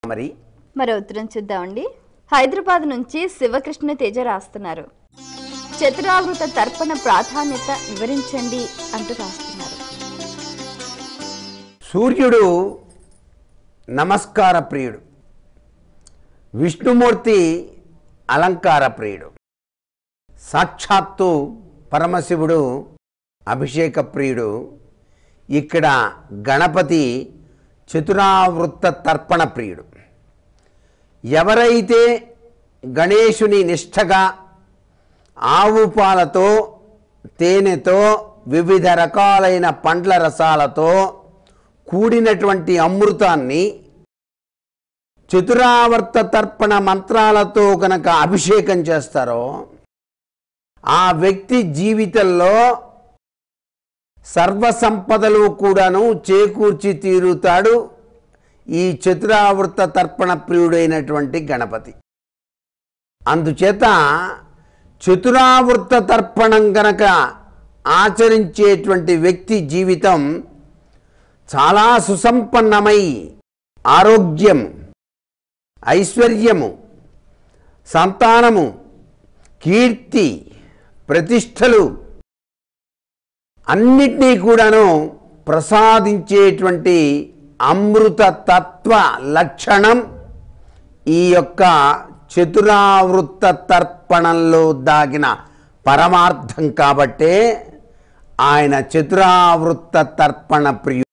మరి మరో ఉత్తరం చూద్దామండి హైదరాబాద్ నుంచి శివకృష్ణ తేజ రాస్తున్నారు చతురావృత తర్పణ ప్రాధాన్యత వివరించండి అంటూ రాస్తున్నారు సూర్యుడు నమస్కార ప్రియుడు విష్ణుమూర్తి అలంకార ప్రియుడు సాక్షాత్తు పరమశివుడు అభిషేక ప్రియుడు ఇక్కడ గణపతి చతురావృత్త తర్పణ ప్రియుడు ఎవరైతే గణేశుని నిష్ఠగా ఆవు పాలతో తేనెతో వివిధ రకాలైన పండ్ల రసాలతో కూడినటువంటి అమృతాన్ని చతురావర్త తర్పణ మంత్రాలతో కనుక అభిషేకం చేస్తారో ఆ వ్యక్తి జీవితంలో సర్వ సంపదలు కూడాను చేకూర్చి తీరుతాడు ఈ చతురావృత తర్పణ ప్రియుడైనటువంటి గణపతి అందుచేత చతురావృత తర్పణం గనక ఆచరించేటువంటి వ్యక్తి జీవితం చాలా సుసంపన్నమై ఆరోగ్యం ఐశ్వర్యము సంతానము కీర్తి ప్రతిష్టలు అన్నిటినీ కూడాను ప్రసాదించేటువంటి అమృత తత్వ లక్షణం ఈ యొక్క చతురావృత్త తర్పణంలో దాగిన పరమార్థం కాబట్టే ఆయన చతురావృత్త తర్పణ ప్రియుడు